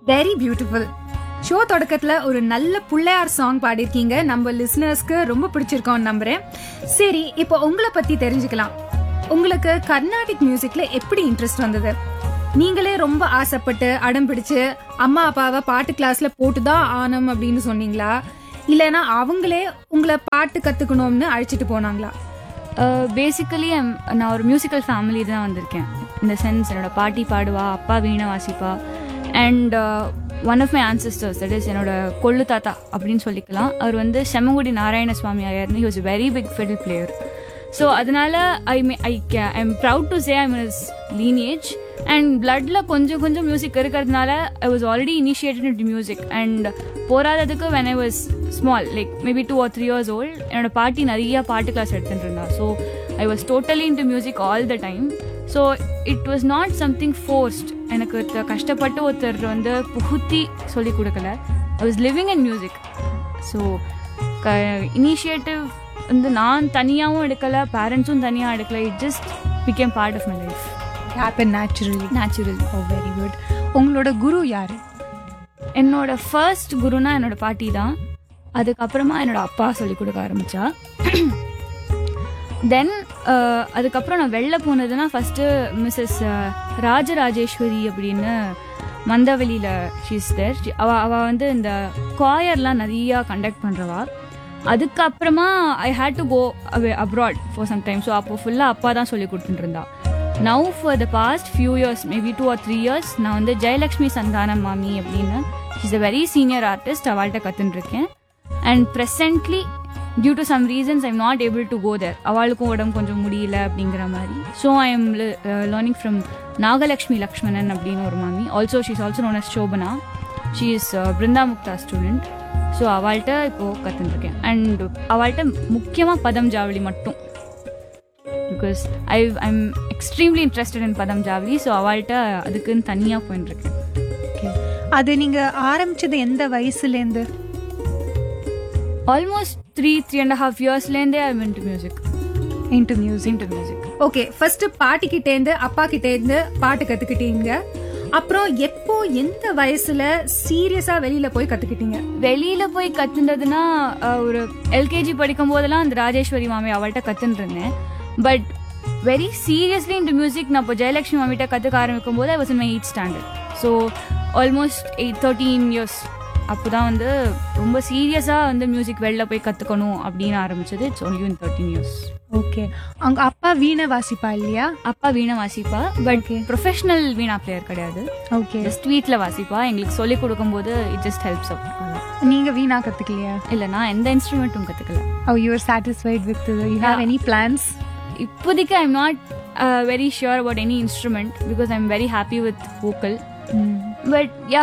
Very beautiful show தொடக்கத்துல ஒரு நல்ல புள்ளையார் சாங் பாடியிருக்கீங்க நம்ம லிசனர்ஸ்க்கு ரொம்ப பிடிச்சிருக்கோம்னு நம்புறேன் சரி இப்போ உங்களை பத்தி தெரிஞ்சுக்கலாம் உங்களுக்கு கர்நாடிக் மியூசிக்ல எப்படி இன்ட்ரெஸ்ட் வந்தது நீங்களே ரொம்ப ஆசைப்பட்டு அடம் பிடிச்சு அம்மா அப்பாவை பாட்டு கிளாஸ்ல போட்டுதான் ஆனம் அப்படின்னு சொன்னீங்களா இல்லைன்னா அவங்களே உங்களை பாட்டு கத்துக்கணும்னு அழைச்சிட்டு போனாங்களா பேசிக்கலி நான் ஒரு மியூசிக்கல் ஃபேமிலி தான் வந்திருக்கேன் இந்த சென்ஸ் என்னோட பாட்டி பாடுவா அப்பா வீணை வாசிப்பா and one of my ancestors that is என்னோட கொள்ளு தாத்தா அப்படின்னு சொல்லிக்கலாம் அவர் வந்து செம்மங்குடி நாராயண சுவாமி ஐயர்னு he was very big fiddle player so அதனால I may I I am proud to say I'm is lineage and பிளட்ல கொஞ்சம் கொஞ்சம் மியூசிக் இருக்கிறதுனால I was already initiated in music and போராததுக்கு when I was small like maybe two or three years old என்னோட பாட்டி நிறைய பாட்டு class எடுத்துட்டு இருந்தா so I was totally in into music all the time so it was not something forced எனக்கு ஒருத்தர் கஷ்டப்பட்டு ஒருத்தர் வந்து புகுத்தி சொல்லி கொடுக்கல I was living in music so க இனிஷியேட்டிவ் வந்து நான் தனியாகவும் எடுக்கல பேரண்ட்ஸும் தனியாக எடுக்கல it just became part of my life happen naturally natural O very good உங்களோட குரு யாரு என்னோட ஃபர்ஸ்ட் குருனா என்னோட பாட்டி தான் அதுக்கப்புறமா என்னோட அப்பா சொல்லி கொடுக்க ஆரம்பிச்சா தென் அதுக்கப்புறம் நான் வெளில போனதுன்னா ஃபஸ்ட்டு மிஸ்ஸஸ் ராஜராஜேஸ்வரி அப்படின்னு மந்தவெளியில் ஷீஸ் தேர் அவள் அவள் வந்து இந்த காயர்லாம் நிறையா கண்டக்ட் பண்ணுறவா அதுக்கப்புறமா I had to go away abroad for some time so அப்போ ஃபுல்லாக அப்பா தான் சொல்லி கொடுத்துட்டு இருந்தா now for the past few years maybe two or three years நான் வந்து ஜெயலக்ஷ்மி சந்தானம் மாமி அப்படின்னு is a very senior artist அவள்கிட்ட கற்றுட்டுருக்கேன் and presently due to some reasons I'm not able to go there அவளுக்கும் உடம்பு கொஞ்சம் முடியல அப்படிங்கிற மாதிரி so I am learning from Nagalakshmi Lakshmanan அப்படின்னு ஒரு மாமி also she's also known as Shobana she is Brinda Muktha student so அவள்கிட்ட இப்போது கற்றுட்டுருக்கேன் அண்ட் அவள்கிட்ட முக்கியமாக பதம் ஜாவளி மட்டும் because I I'm extremely interested in padam javali so அவள்கிட்ட அதுக்குன்னு தனியாக போயிட்டுருக்கேன் Okay. அது நீங்க ஆரம்பிச்சது எந்த வயசுலேருந்து almost three three and half இயர்ஸ்லேருந்தே I went to music into music into music okay first பாட்டி கிட்ட இருந்து அப்பா கிட்ட இருந்து பாட்டு கத்துக்கிட்டீங்க அப்புறம் எப்போ எந்த வயசுல சீரியஸா வெளியில போய் கத்துக்கிட்டீங்க வெளியில போய் கத்துனதுன்னா அஹ், ஒரு எல்கேஜி படிக்கும் போதெல்லாம் அந்த ராஜேஸ்வரி மாமி அவள்கிட்ட கத்துன்னு இருந்தேன் பட் வெரி சீரியஸ்லி இந்த மியூசிக் நான் இப்போ ஜெயலக்ஷ்மி மாமிட்ட கற்றுக்க ஆரம்பிக்கும் போது I was in my eight standard so almost eight thirteen years அப்போ தான் வந்து ரொம்ப சீரியஸாக வந்து மியூசிக் வெளில போய் கற்றுக்கணும் அப்படின்னு ஆரம்பிச்சது it's only in thirteen years okay அவங்க அப்பா வீணை வாசிப்பா இல்லையா அப்பா வீணை வாசிப்பா பட் ப்ரொஃபஷனல் வீணா பிளேயர் கிடையாது ஓகே ஜஸ்ட் வீட்டில் வாசிப்பா எங்களுக்கு சொல்லிக் கொடுக்கும்போது இட் ஜஸ்ட் ஹெல்ப்ஸ் அப் நீங்க வீணா கத்துக்கலையா இல்லை நான் எந்த இன்ஸ்ட்ருமெண்ட்டும் கற்றுக்கல oh you are satisfied with you have any plans இப்போதைக்கு I'm not very sure about any instrument because I'm very happy with vocal but yeah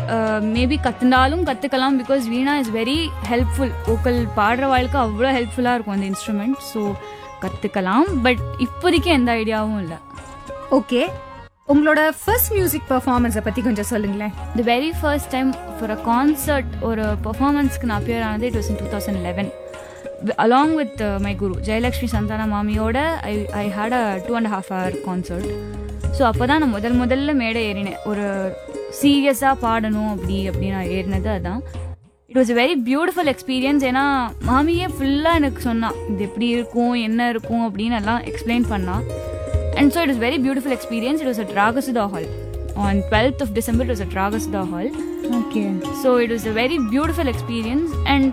maybe கற்றுனாலும் கற்றுக்கலாம் because veena is very helpful vocal பாடுற வாழ்க்கை அவ்வளோ ஹெல்ப்ஃபுல்லாக இருக்கும் அந்த இன்ஸ்ட்ருமெண்ட் ஸோ கற்றுக்கலாம் பட் இப்போதைக்கு எந்த ஐடியாவும் இல்லை ஓகே உங்களோட ஃபர்ஸ்ட் மியூசிக் பெர்ஃபார்மன்ஸை பத்தி கொஞ்சம் சொல்லுங்களேன் the very first time for a concert ஒரு பர்ஃபார்மன்ஸ்க்கு நான் அப்பியர் ஆனது it was in two thousand eleven along with my guru Jayalakshmi Santhana மாமியோட I I had a two and half hour concert so அப்போ தான் நான் முதல் முதல்ல மேடை ஏறினேன் ஒரு சீரியஸாக பாடணும் அப்படி அப்படி நான் ஏறினது அதான் it was a very beautiful experience ஏன்னா மாமியே ஃபுல்லாக எனக்கு சொன்னா இது எப்படி இருக்கும் என்ன இருக்கும் அப்படின்னு எல்லாம் எக்ஸ்பிளைன் பண்ணா and so it is very beautiful experience it was at Ragasudha hall on twelfth of December it was at Ragasudha hall okay so it was a very beautiful experience and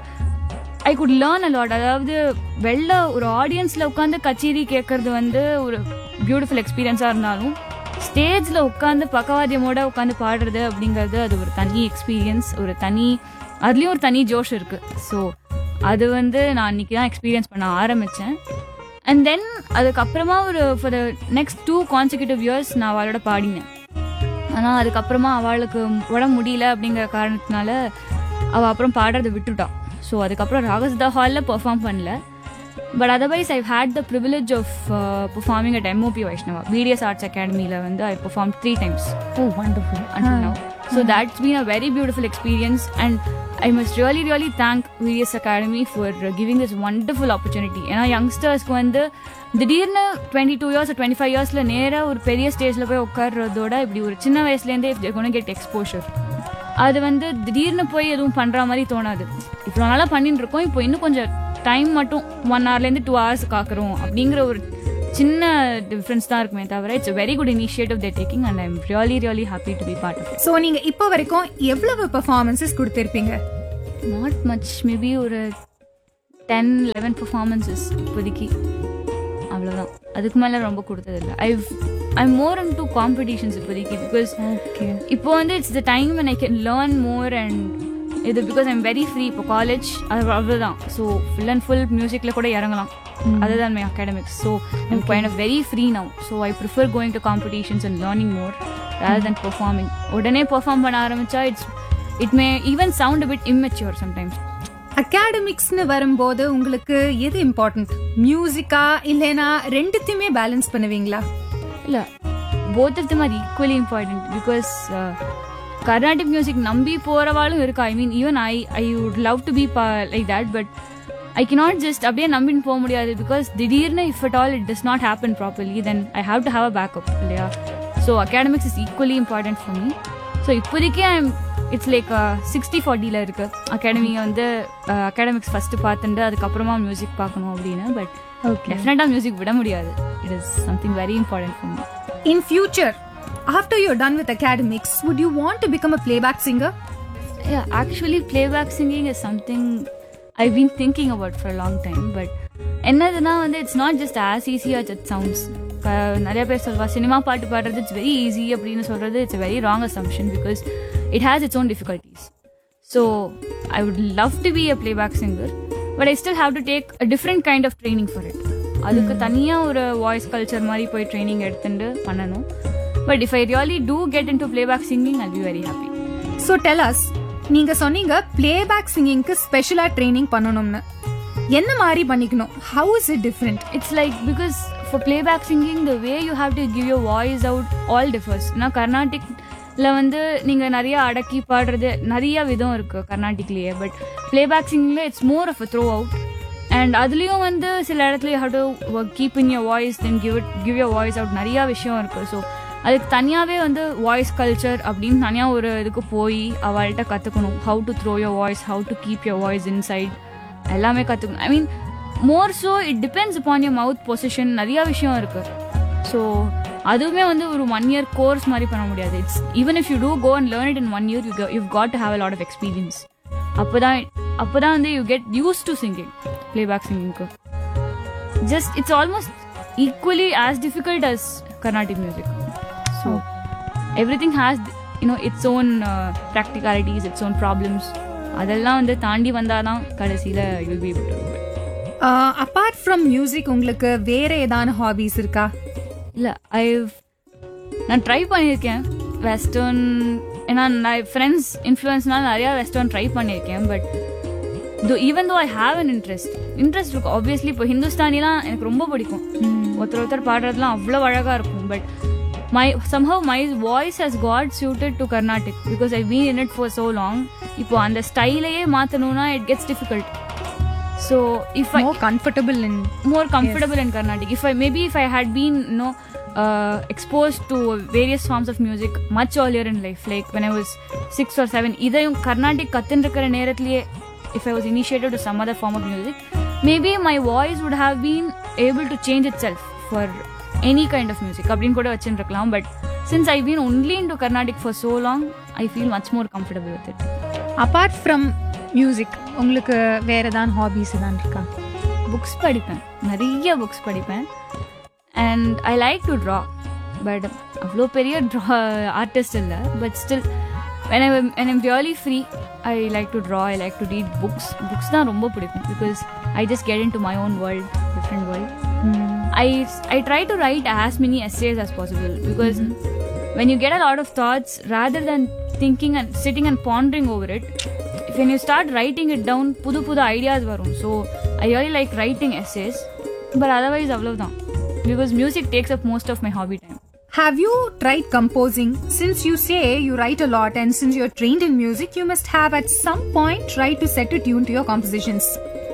I could learn a lot அதாவது வெளில ஒரு ஆடியன்ஸில் உட்காந்து கச்சேரி கேட்கறது வந்து ஒரு beautiful எக்ஸ்பீரியன்ஸாக இருந்தாலும் ஸ்டேஜில் உட்காந்து பக்கவாத்தியமோட உட்காந்து பாடுறது அப்படிங்கிறது அது ஒரு தனி எக்ஸ்பீரியன்ஸ் ஒரு தனி அதுலேயும் ஒரு தனி ஜோஷ் இருக்குது ஸோ அது வந்து நான் அன்றைக்கி தான் எக்ஸ்பீரியன்ஸ் பண்ண ஆரம்பித்தேன் அண்ட் தென் அதுக்கப்புறமா ஒரு for the next two consecutive years நான் அவளோட பாடினேன் ஆனால் அதுக்கப்புறமா அவளுக்கு உடம்பு முடியல அப்படிங்கிற காரணத்தினால அவள் அப்புறம் பாடுறதை விட்டுட்டான் ஸோ அதுக்கப்புறம் ராகஸ்தா ஹாலில் பெர்ஃபார்ம் பண்ணல but otherwise I had the privilege of performing at MOP Vaishnava PDS arts அகாடமியில் வந்து I perform three times oh wonderful until now. So that's been a very beautiful experience, and I must really, really thank VS Academy for uh, giving this wonderful opportunity. ஏன்னா யங்ஸ்டர்ஸ்க்கு வந்து திடீர்னு twenty two years twenty five இயர்ஸில் நேராக ஒரு பெரிய ஸ்டேஜில் போய் உட்கார்றதோட இப்படி ஒரு சின்ன வயசுலேருந்தே if they're gone get exposure அது வந்து திடீர்னு போய் எதுவும் பண்ற மாதிரி தோணாது இவ்வளோ நாளாக பண்ணிட்டு இருக்கோம் இப்போ இன்னும் கொஞ்சம் டைம் மட்டும் ஒன் ஹவர்லேருந்து டூ ஹவர்ஸ் காக்குறோம் அப்படிங்கிற ஒரு சின்ன டிஃப்ரென்ஸ் தான் இருக்குமே தவிர it's very good initiative they taking and I'm really really happy to be part of so நீங்க இப்போ வரைக்கும் எவ்வளவு பெர்ஃபார்மன்சஸ் கொடுத்திருப்பீங்க நாட் மச் மேபி ஒரு டென் லெவன் பர்ஃபார்மன்சஸ் இப்போதைக்கு அவ்வளோதான் அதுக்கு மேலே ரொம்ப கொடுத்ததில்ல I I more and do competitions இப்போதைக்கு பிகாஸ் ஓகே இப்போ வந்து it's the time when I can learn more and இது பிகாஸ் ஐம் வெரி ஃப்ரீ இப்போ காலேஜ் அது அவ்வளோதான் ஸோ ஃபுல் அண்ட் ஃபுல் மியூசிக்கில் கூட இறங்கலாம் அதுதான் my academics so I'm kind of very free now so I prefer going to competitions and learning more rather than performing உடனே perform பண்ண ஆரம்பிச்சா it's it may even sound bit immature sometimes அகாடமிக்ஸ்னு வரும்போது உங்களுக்கு எது இம்பார்ட்டன்ட் மியூசிக்கா இல்லைனா ரெண்டுத்தையுமே balance பண்ணுவீங்களா இல்லை both of them are equally important because Carnatic music நம்பி போகிறவாளும் இருக்கா I mean even I I would love to be like that but I cannot just அப்படியே நம்பின்னு போக முடியாது பிகாஸ் திடீர்னு if at all it does not happen properly then I have to have a backup இல்லையா so academics is equally important for me so இப்போதைக்கே I'm it's like sixty ஃபார்ட்டியில் இருக்கு அகாடமியை வந்து அகாடமிக்ஸ் ஃபர்ஸ்ட் பார்த்துட்டு அதுக்கப்புறமா மியூசிக் பார்க்கணும் அப்படின்னு பட் ஓகே டெஃபினட்டாக மியூசிக் விட முடியாது it is something very important for me in future after you're done with academics would you want to become a playback singer Yeah, actually, playback singing is something I've been thinking about for a long time. But என்னதுன்னா வந்து it's not just as easy as it sounds க- நிறைய பேர் சொல்வா cinema பாட்டு பாடுறது it's very easy அப்படின்னு சொல்றது it's very wrong assumption because it has its own difficulties so I would love to be a playback singer but I still have to take a different kind of training for it அதுக்கு தனியாக ஒரு voice culture மாதிரி போய் training எடுத்துட்டு பண்ணணும் but if I really do get into playback singing I be very happy so tell us நீங்க சொன்னீங்க playback சிங்கிங்க்கு ஸ்பெஷலா ட்ரைனிங் பண்ணணும்னு என்ன மாதிரி பண்ணிக்கணும் how is it different it's like because for playback singing the way you have to give your voice out all differs நான் கர்நாடிக்ல வந்து நீங்க நிறைய அடக்கி பாடுறது நிறைய விதம் இருக்கு கர்நாடிக்லயே பட் பிளேபேக் சிங்கிங்ல it's more of a throw out and அதுலயும் வந்து சில இடத்துல you have to keep in your voice then give it give your voice out நிறைய விஷயம் இருக்கு ஸோ அதுக்கு தனியாகவே வந்து வாய்ஸ் கல்ச்சர் அப்படின்னு தனியாக ஒரு இதுக்கு போய் அவள்கிட்ட கற்றுக்கணும் how to throw your voice how to keep your voice inside எல்லாமே கற்றுக்கணும் I mean more so it depends upon your mouth position நிறைய விஷயம் இருக்கு ஸோ அதுவுமே வந்து ஒரு ஒன் இயர் கோர்ஸ் மாதிரி பண்ண முடியாது it's even if you do go and learn it in one year you you got to have a lot of experience அப்போதான் அப்போதான் வந்து you get used to singing playback சிங்கிங்க்கு just it's almost equally as difficult as Carnatic music so everything has you know its own practicalities its own problems அதெல்லாம் வந்து தாண்டி வந்தாதான் கடைசியில் you'll be able to do it. Apart from music உங்களுக்கு வேற ஏதான ஹாபிஸ் இருக்கா இல்லை ஐ நான் ட்ரை பண்ணியிருக்கேன் வெஸ்டர்ன் ஏன்னா நான் ஃப்ரெண்ட்ஸ் இன்ஃப்ளூயன்ஸ்னால நிறையா வெஸ்டர்ன் ட்ரை பண்ணியிருக்கேன் but though even though I have an interest interest இருக்கும் ஆப்வியஸ்லி இப்போ ஹிந்துஸ்தானிலாம் எனக்கு ரொம்ப பிடிக்கும் ஒருத்தர் ஒருத்தர் பாடுறதுலாம் அவ்வளோ அழகாக இருக்கும் but my somehow my voice has got suited to Carnatic because I been in it for so long இப்போ அந்த ஸ்டைலையே மாற்றணும்னா it gets difficult so if I more comfortable in more comfortable in Carnatic. If I maybe if I had been you know uh, exposed to various forms of music much earlier in life, like when I was six or seven, இதையும் கர்நாடிக் கத்துன்னு இருக்கிற நேரத்திலேயே if I was initiated to some other form of music, maybe my voice would have been able to change itself for any kind of music அப்படின்னு கூட வச்சுருக்கலாம் but since I've been only into Carnatic for so long, I feel much more comfortable with it. Apart from music உங்களுக்கு வேற ஏதான் ஹாபிஸ் தான் இருக்கா books படிப்பேன் நிறைய புக்ஸ் படிப்பேன் and I like to draw but அவ்வளோ பெரிய ட்ரா ஆர்டிஸ்ட் இல்லை but still when I when I'm really free I like to draw I like to read books books தான் ரொம்ப பிடிக்கும் because I just get into my own world different world I, I try to write as many essays as possible because when you get a lot of thoughts, rather than thinking and sitting and pondering over it, when you start writing it down, புது புது ideas வரும் so I really like writing essays but otherwise அவ்வளவுதான் because music takes up most of my hobby time. Have you tried composing? Since you say you write a lot and since you're trained in music, you must have at some point tried to set a tune to your compositions.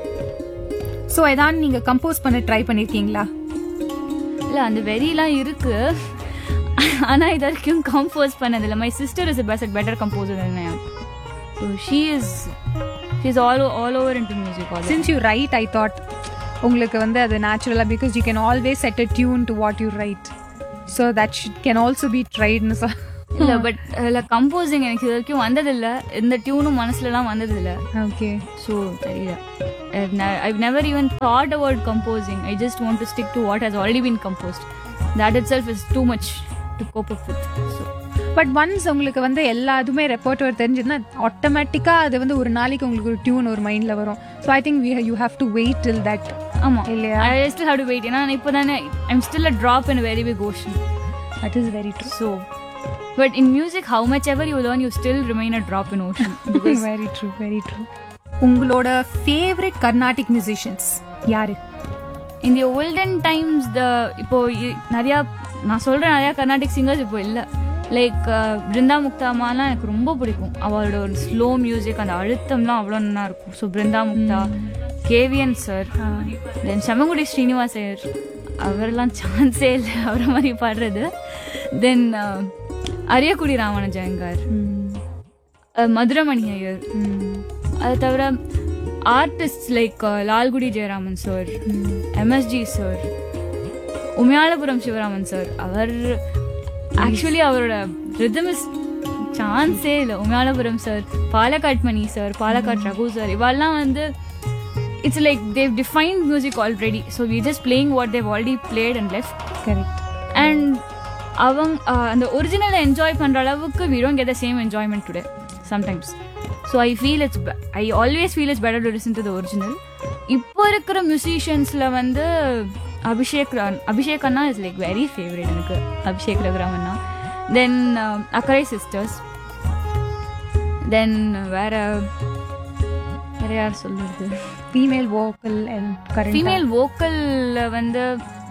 So ஏதான் நீங்க compose பண்ண try பண்ணிருக்கீங்களா இல்லை அந்த வெறிலாம் இருக்கு ஆனா இது வரைக்கும் கம்போஸ் பண்ணதில்லை my sister is best better composer than I am so she is she is all all over into music all since you write I thought உங்களுக்கு வந்து அது நேச்சுரலா because you can always set a tune to what you write so that can also be ட்ரைட்னு இல்ல but இல்ல composing எனக்கு இது வரைக்கும் வந்ததில்ல இந்த டியூனும் மனசுலலாம் வந்ததில்ல ஓகே ஸோ தெரியல I never even thought about composing I just want to stick to what has already been composed that itself is too much to cope up with so but once உங்களுக்கு வந்து எல்லா இதுவுமே ரெப்போர்ட்டர் தெரிஞ்சதுன்னா ஆட்டோமேட்டிக்காக அது வந்து ஒரு நாளைக்கு உங்களுக்கு ஒரு டியூன் ஒரு மைண்டில் வரும் so I think you have to wait till that ஆமா இல்லையா I still have to wait ஏன்னா இப்போ தானே I'm still a drop in very big ocean that is very true so but in music how much ever you learn you still remain a drop in ocean very true very true உங்களோட favourite Carnatic musicians யாரு இந்த olden times the இப்போ இ- நிறையா நான் சொல்றேன் நிறையா Carnatic singers இப்போ இல்லை லைக் பிருந்தா முக்தாமாலாம் எனக்கு ரொம்ப பிடிக்கும் அவளோட ஒரு ஸ்லோ மியூசிக் அந்த அழுத்தம்லாம் அவ்வளோ நல்லா இருக்கும் so Brinda Muktha KVN sir then Semmangudi Srinivas Iyer அவரெல்லாம் சான்ஸே இல்லை அவரை மாதிரி பாடுறது தென் அரியக்குடி ராமானுஜயங்கார் அஹ், மதுரமணி ஐயர் அது தவிர artist like Lalgudi Jayaraman sir MSG sir Umayalpuram Sivaraman sir அவர் ஆக்சுவலி அவரோட ரிதம் இஸ் சான்ஸே இல்லை Umayalpuram sir Palghat Mani sir Palghat Raghu sir இவெல்லாம் வந்து it's like they defined music already so we just playing what they already played and left correct and அவங்க அஹ், அந்த ஒரிஜினலை என்ஜாய் பண்ற அளவுக்கு we don't get the same enjoyment today sometimes so I feel it's I always feel it's better to listen to the original இப்போ இருக்கிற மியூசிஷியன்ஸில் வந்து அபிஷேக் ரா- அபிஷேக் அண்ணா இஸ் லைக் வெரி ஃபேவரட் எனக்கு அபிஷேக் ரகுராமண்ணா தென் அக்கரை சிஸ்டர்ஸ் தென் வேற வேற யார் சொல்லுறது female vocal and current female வோக்கல்ல வந்து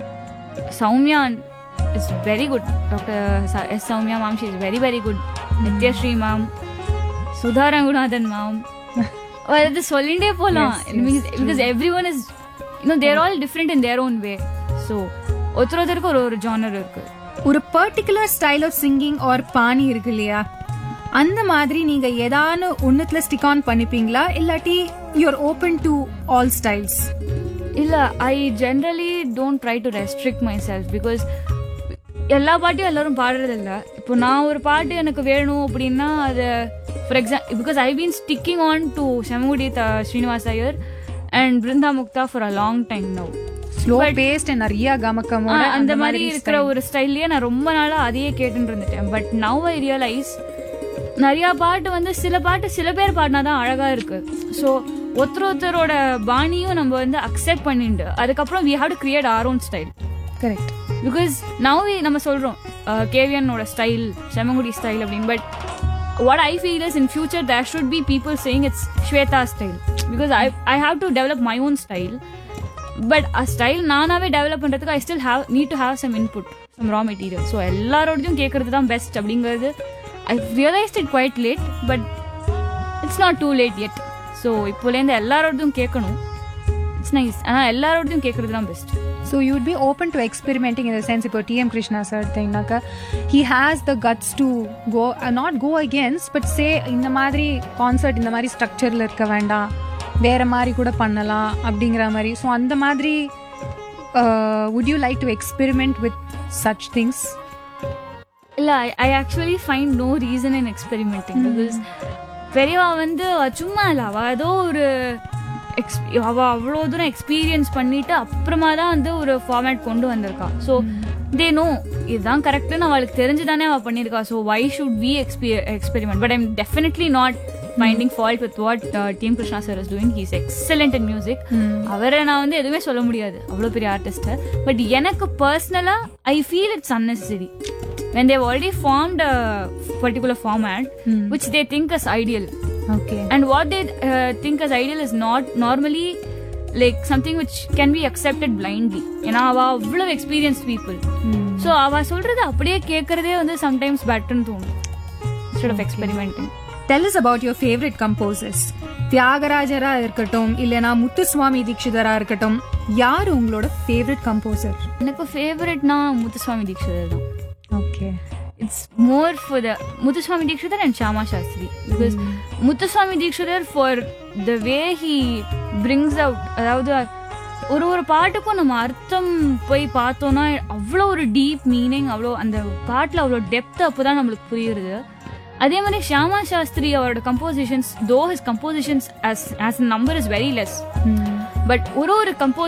Sowmya is very good doctor S Sowmya ma'am she is very very good Nithyashree ma'am Sudha Ragunathan ma'am அது சொல்லிட்டே போகலாம் பிகாஸ் எவ்ரி ஒன் இஸ் இன்னும் there all different in their own way so ஒருத்தர் ஒருத்தருக்கு ஒரு ஒரு ஜானர் இருக்கு ஒரு particular style of singing or பாணி இருக்கு இல்லையா அந்த மாதிரி நீங்க ஏதானு ஒன்னுத்துல ஸ்டிக் ஆன் பண்ணிப்பீங்களா இல்லாட்டி you're open to all styles இல்ல I generally don't try to restrict myself because எல்லா பாட்டையும் எல்லாரும் பாடுறது இல்ல இப்போ நான் ஒரு பாட்டு எனக்கு வேணும் அப்படின்னா அது for example because I been sticking on to Semmangudi Srinivas Iyer and Brinda Muktha for a long time now slow paced நிறைய கமக்கமோட அந்த மாதிரி இருக்கிற ஒரு ஸ்டைல்லயே நான் ரொம்ப நாளா அதையே கேட்டுட்டு இருந்துட்டேன் பட் நவ் ஐ ரியலைஸ் நிறைய பாட்டு வந்து சில பாட்டு சில பேர் பாடினாதான் அழகா இருக்கு ஸோ ஒருத்தர் ஒருத்தரோட பாணியும் நம்ம வந்து அக்செப்ட் பண்ணிட்டு அதுக்கப்புறம் we have to create our own style correct because now நம்ம சொல்றோம் கேவியனோட ஸ்டைல் செமங்குடி ஸ்டைல் அப்படின்னு but what I feel is in future there should be people saying it's Shweta style because I I have to develop my own style but a style நானாவே develop பண்றதுக்கு I still have need to have some input some raw material so எல்லாரோடையும் கேட்கறது தான் best அப்படிங்கிறது I realised it quite late but it's not too late yet so இப்போலேருந்து எல்லாரோடையும் கேட்கணும் it's nice ஆனால் எல்லாரோடையும் கேட்கறது தான் best so you'd be open to experimenting in the sense இப்போ டிஎம் கிருஷ்ணா சார் எடுத்தீங்கன்னாக்கா he has the guts to go not go against but say இந்த மாதிரி கான்சர்ட் இந்த மாதிரி ஸ்ட்ரக்சரில் இருக்க வேண்டாம் வேற மாதிரி கூட பண்ணலாம் அப்படிங்கிற மாதிரி ஸோ அந்த மாதிரி would you like to experiment with such things இல்ல I actually find no reason in experimenting because பெரியவா வந்து அவ சும்மா இல்ல அவ ஏதோ ஒரு ex- அவ அவ்வளோ தூரம் எக்ஸ்பீரியன்ஸ் பண்ணிட்டு அப்புறமா தான் வந்து ஒரு ஃபார்மேட் கொண்டு வந்திருக்கா ஸோ தே நோ இதுதான் கரெக்ட்னு அவளுக்கு தெரிஞ்சுதானே அவ பண்ணியிருக்கா ஸோ வை ஷுட் வி எக்ஸ்பி experiment but I'm definitely not finding fault with what TM Krishna sir is doing he's excellent in music அவரை நான் வந்து எதுவுமே சொல்ல முடியாது அவ்வளோ பெரிய ஆர்டிஸ்ட் பட் எனக்கு பர்சனலாக I feel it's unnecessary when they've already formed a particular format which they think is ideal okay and what they uh, think as ideal is not normally like something which can be accepted blindly ஏன்னா அவ அவ்வளவு experienced people so அவ சொல்றது அப்படியே கேட்கறதே வந்து sometimes பெட்டர்னு தோணும் instead of experimenting tell us about your favourite composers தியாகராஜரா இருக்கட்டும் இல்லைனா முத்துசுவாமி தீட்சிதரா இருக்கட்டும் யார் உங்களோட ஃபேவரட் கம்போசர் எனக்கு ஃபேவரட்னா முத்துசுவாமி தீட்சிதர் தான் okay it's more for the Muthuswami Dikshitar and Shyama Sastri because Muthuswami Dikshitar for the way he brings out அதாவது ஒரு ஒரு பாட்டுக்கும் நம்ம அர்த்தம் போய் பார்த்தோம்னா அவ்வளோ ஒரு டீப் மீனிங் அவ்வளோ அந்த பாட்டில் அவ்வளோ டெப்த் அப்போதான் நம்மளுக்கு புரியுறது அதே மாதிரி ஷியாமா சாஸ்திரி அவரோட compositions though his compositions as as number is very less but ஒரு ஒரு கம்போ